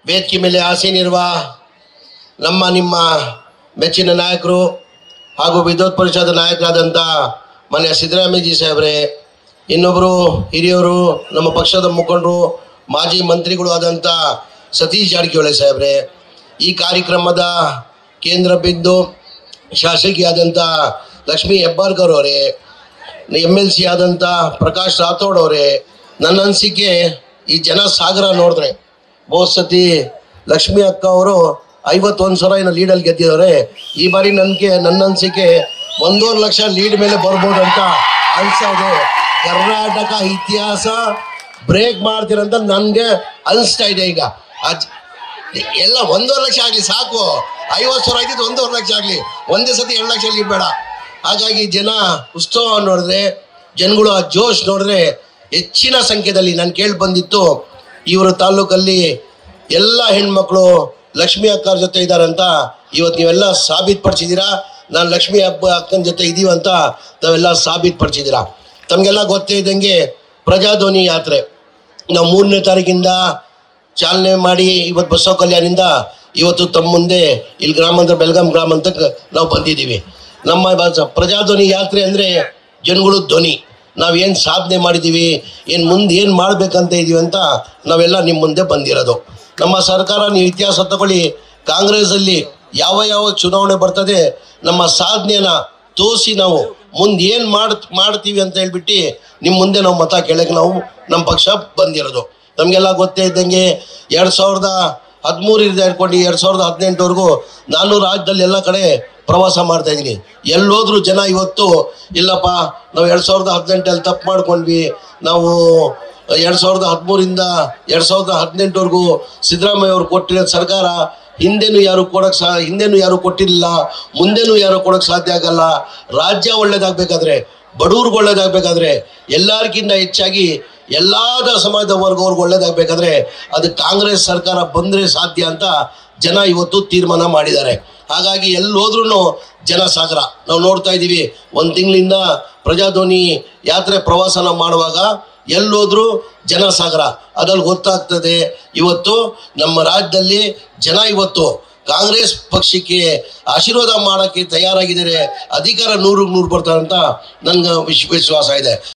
ವೇದಿಕೆ ಮೇಲೆ ಆಸೀನಿರುವ ನಮ್ಮ ನಿಮ್ಮ ಮೆಚ್ಚಿನ ನಾಯಕರು ಹಾಗೂ ವಿದ್ಯುತ್ ಪರಿಷತ್ ನಾಯಕರಾದಂಥ ಮನೆಯ ಸಿದ್ದರಾಮಯ್ಯಜಿ ಸಾಹೇಬ್ರೆ ಇನ್ನೊಬ್ಬರು ಹಿರಿಯವರು ನಮ್ಮ ಪಕ್ಷದ ಮುಖಂಡರು ಮಾಜಿ ಮಂತ್ರಿಗಳು ಆದಂಥ ಸತೀಶ್ ಜಾರಕಿಹೊಳಿ ಸಾಹೇಬ್ರೆ ಈ ಕಾರ್ಯಕ್ರಮದ ಕೇಂದ್ರ ಬಿಂದು ಶಾಸಕಿಯಾದಂಥ ಲಕ್ಷ್ಮೀ ಹೆಬ್ಬಾಳ್ಕರ್ ಅವರೇ ಎಮ್ ಎಲ್ ಸಿ ಆದಂಥ ಪ್ರಕಾಶ್ ರಾಥೋಡ್ ಅವರೇ ನನ್ನ ಅನಿಸಿಕೆ ಈ ಜನ ಸಾಗರ ನೋಡಿದ್ರೆ ಬಹು ಸತಿ ಲಕ್ಷ್ಮಿ ಅಕ್ಕ ಅವರು ಐವತ್ತೊಂದು ಸಾವಿರ ಏನೋ ಲೀಡಲ್ಲಿ ಗೆದ್ದಿದ್ದಾರೆ ಈ ಬಾರಿ ನನಗೆ ನನ್ನ ಅನಿಸಿಕೆ ಒಂದೂವರೆ ಲಕ್ಷ ಲೀಡ್ ಮೇಲೆ ಬರ್ಬೋದು ಅಂತ ಅನ್ಸೋದು ಕರ್ನಾಟಕ ಇತಿಹಾಸ ಬ್ರೇಕ್ ಮಾಡ್ತೀರಂತ ನನಗೆ ಅನಿಸ್ತಾ ಇದೆ ಈಗ ಅಜ್ ಎಲ್ಲ ಒಂದೂವರೆ ಲಕ್ಷ ಆಗಲಿ ಸಾಕು ಐವತ್ತು ಸಾವಿರ ಆಯ್ತಿದ್ದು ಒಂದೂವರೆ ಲಕ್ಷ ಆಗಲಿ ಒಂದೇ ಸತಿ ಎರಡು ಲಕ್ಷ ಲೀಡ್ ಬೇಡ ಹಾಗಾಗಿ ಜನ ಉತ್ಸವ ನೋಡಿದ್ರೆ ಜನಗಳು ಆ ಜೋಶ್ ನೋಡಿದ್ರೆ ಹೆಚ್ಚಿನ ಸಂಖ್ಯೆಯಲ್ಲಿ ನಾನು ಕೇಳಿ ಬಂದಿತ್ತು ಇವರ ತಾಲೂಕಲ್ಲಿ ಎಲ್ಲ ಹೆಣ್ಮಕ್ಳು ಲಕ್ಷ್ಮಿ ಅಕ್ಕರ ಜೊತೆ ಇದ್ದಾರಂತ ಇವತ್ತು ನೀವೆಲ್ಲ ಸಾಬೀತುಪಡಿಸಿದ್ದೀರಾ ನಾನು ಲಕ್ಷ್ಮಿ ಹಬ್ಬ ಅಕ್ಕನ ಜೊತೆ ಇದೀವಿ ಅಂತ ತಾವೆಲ್ಲ ಸಾಬೀತುಪಡಿಸಿದ್ದೀರಾ ತಮಗೆಲ್ಲ ಗೊತ್ತೇ ಇದ್ದಂಗೆ ಪ್ರಜಾಧ್ವನಿ ಯಾತ್ರೆ ನಾವು ಮೂರನೇ ತಾರೀಕಿಂದ ಚಾಲನೆ ಮಾಡಿ ಇವತ್ತು ಬಸವ ಕಲ್ಯಾಣಿಂದ ಇವತ್ತು ತಮ್ಮ ಮುಂದೆ ಇಲ್ಲಿ ಗ್ರಾಮಾಂತರ ಬೆಳಗಾಂ ಗ್ರಾಮಾಂತಕ್ಕೆ ನಾವು ಬಂದಿದ್ದೀವಿ ನಮ್ಮ ಬ- ಪ್ರಜಾಧ್ವನಿ ಯಾತ್ರೆ ಅಂದರೆ ಜನಗಳು ಧ್ವನಿ ನಾವೇನು ಸಾಧನೆ ಮಾಡಿದ್ದೀವಿ ಏನು ಮುಂದೆ ಏನು ಮಾಡಬೇಕಂತ ಇದೀವಿ ಅಂತ ನಾವೆಲ್ಲ ನಿಮ್ಮ ಮುಂದೆ ಬಂದಿರೋದು ನಮ್ಮ ಸರ್ಕಾರ ನೀವು ಇತಿಹಾಸ ತಗೊಳ್ಳಿ ಕಾಂಗ್ರೆಸ್ಸಲ್ಲಿ ಯಾವ ಯಾವ ಚುನಾವಣೆ ಬರ್ತದೆ ನಮ್ಮ ಸಾಧನೆನ ತೋರಿಸಿ ನಾವು ಮುಂದೆ ಏನು ಮಾಡ್ ಮಾಡ್ತೀವಿ ಅಂತ ಹೇಳ್ಬಿಟ್ಟು ನಿಮ್ಮ ಮುಂದೆ ನಾವು ಮತ ಕೇಳಕ್ಕೆ ನಾವು ನಮ್ಮ ಪಕ್ಷ ಬಂದಿರೋದು ನಮಗೆಲ್ಲ ಗೊತ್ತೇ ಇದ್ದಂಗೆ ಎರಡು ಸಾವಿರದ ಹದಿಮೂರಿಂದ ಹಿಡ್ಕೊಂಡು ಎರಡು ಸಾವಿರದ ಹದಿನೆಂಟವರೆಗೂ ನಾನು ರಾಜ್ಯದಲ್ಲಿ ಎಲ್ಲ ಕಡೆ ಪ್ರವಾಸ ಮಾಡ್ತಾ ಇದ್ದೀನಿ ಎಲ್ಲೋದ್ರೂ ಜನ ಇವತ್ತು ಇಲ್ಲಪ್ಪ ನಾವು ಎರಡು ಸಾವಿರದ ಹದಿನೆಂಟಲ್ಲಿ ತಪ್ಪು ಮಾಡ್ಕೊಂಡ್ವಿ ನಾವು ಎರಡು ಸಾವಿರದ ಹದಿಮೂರಿಂದ ಎರಡು ಸಾವಿರದ ಹದಿನೆಂಟವರೆಗೂ ಸಿದ್ದರಾಮಯ್ಯ ಅವರು ಕೊಟ್ಟಿರೋ ಸರ್ಕಾರ ಹಿಂದೆನೂ ಯಾರು ಕೊಡೋಕೆ ಸಹ ಹಿಂದೆನೂ ಯಾರು ಕೊಟ್ಟಿರಲಿಲ್ಲ ಮುಂದೆನೂ ಯಾರು ಕೊಡೋಕೆ ಸಾಧ್ಯ ಆಗಲ್ಲ ರಾಜ್ಯ ಒಳ್ಳೇದಾಗಬೇಕಾದ್ರೆ ಬಡವ್ರಿಗೆ ಒಳ್ಳೇದಾಗಬೇಕಾದ್ರೆ ಎಲ್ಲರಿಗಿಂತ ಹೆಚ್ಚಾಗಿ ಎಲ್ಲಾದ ಸಮಾಜದ ವರ್ಗವ್ರಿಗೆ ಒಳ್ಳೇದಾಗಬೇಕಾದ್ರೆ ಅದು ಕಾಂಗ್ರೆಸ್ ಸರ್ಕಾರ ಬಂದರೆ ಸಾಧ್ಯ ಅಂತ ಜನ ಇವತ್ತು ತೀರ್ಮಾನ ಮಾಡಿದ್ದಾರೆ ಹಾಗಾಗಿ ಎಲ್ಲೋದ್ರೂ ಜನ ಸಾಗರ ನಾವು ನೋಡ್ತಾ ಇದ್ದೀವಿ ಒಂದು ತಿಂಗಳಿಂದ ಪ್ರಜಾಧ್ವನಿ ಯಾತ್ರೆ ಪ್ರವಾಸ ನಾವು ಮಾಡುವಾಗ ಎಲ್ಲೋದ್ರೂ ಜನ ಸಾಗರ ಅದ್ರಲ್ಲಿ ಗೊತ್ತಾಗ್ತದೆ ಇವತ್ತು ನಮ್ಮ ರಾಜ್ಯದಲ್ಲಿ ಜನ ಇವತ್ತು ಕಾಂಗ್ರೆಸ್ ಪಕ್ಷಕ್ಕೆ ಆಶೀರ್ವಾದ ಮಾಡೋಕ್ಕೆ ತಯಾರಾಗಿದ್ದಾರೆ ಅಧಿಕಾರ ನೂರು ನೂರು ಬರ್ತಾರೆ ಅಂತ ನನ್ಗೆ ವಿಶ್ ವಿಶ್ವಾಸ ಇದೆ